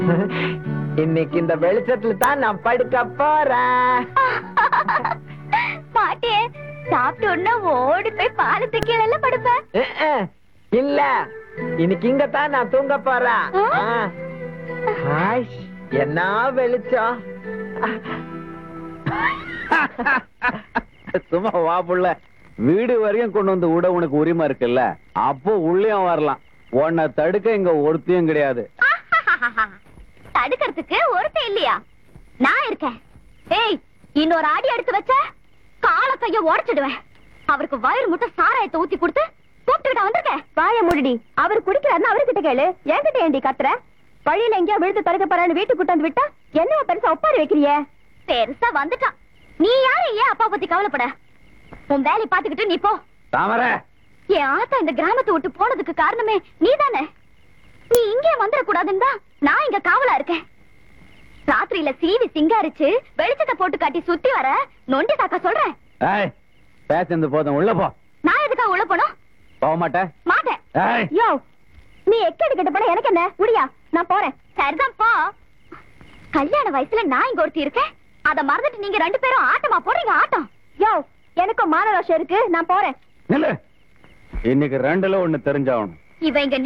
இன்னைக்கு இந்த வெளிச்சத்துல தான் நான் படுக்க போறேன் பாட்டியே சாப்பிட்ட உடனே ஓடி போய் பாலத்து கீழே படுப்பேன் அஹ், அஹ். இல்ல இன்னைக்கு இங்க தான் நான் தூங்க போறேன் ஆ? ஆ. ஹாய், என்ன வெளிச்சம் சும்மா வா புள்ள வீடு வரையும் கொண்டு வந்து விட உனக்கு உரிமை இருக்குல்ல அப்போ உள்ளேயும் வரலாம் உன்னை தடுக்க இங்க ஒருத்தையும் கிடையாது தடுக்கிறதுக்கு ஒருத்தன் இல்லையா நான் இருக்கேன் ஏய் இன்னொரு அடி எடுத்து வச்ச கால கைய உடைச்சிடுவேன் அவருக்கு வயிறு முட்டை சாராயத்தை ஊத்தி கொடுத்து கூப்பிட்டுக்கிட்ட வந்திருக்கேன் வாய முடி அவர் குடிக்கிறாருன்னு அவர்கிட்ட கேளு என்கிட்ட ஏண்டி கத்துற வழியில எங்கேயா விழுந்து தடுக்க போறான்னு வீட்டுக்கு கூட்டு வந்து விட்டா என்ன பெருசா ஒப்பாரி வைக்கிறிய பெருசா வந்துட்டான் நீ யாரு ஏன் அப்பா பத்தி கவலைப்பட உன் வேலையை பாத்துக்கிட்டு நீ போ தாமர என் ஆத்தா இந்த கிராமத்தை விட்டு போனதுக்கு காரணமே நீதானே நீ இங்கே வந்துடக்கூடாதுன்னு தான் நான் இங்க காவலா இருக்கேன் ராத்திரியில சீவி சிங்காரிச்சு வெளிச்சத்தை போட்டு காட்டி சுத்தி வர நொண்டி தாக்கா சொல்றேன் ஏய் பேசுறது போதும் உள்ள போ நான் எதுக்கா உள்ள போனோம் போக மாட்டேன் மாட்டேன் ஏய் யோ நீ எக்கடி கிட்ட போன எனக்கு என்ன முடியா நான் போறேன் சரிதான் போ கல்யாண வயசுல நான் இங்க ஒருத்தி இருக்கேன் அத மறந்துட்டு நீங்க ரெண்டு பேரும் ஆட்டமா போடுறீங்க ஆட்டம் யோ எனக்கும் மானரோஷம் இருக்கு நான் போறேன் நில்லு இன்னைக்கு ரெண்டுல ஒண்ணு தெரிஞ்சாகணும் இவ இங்க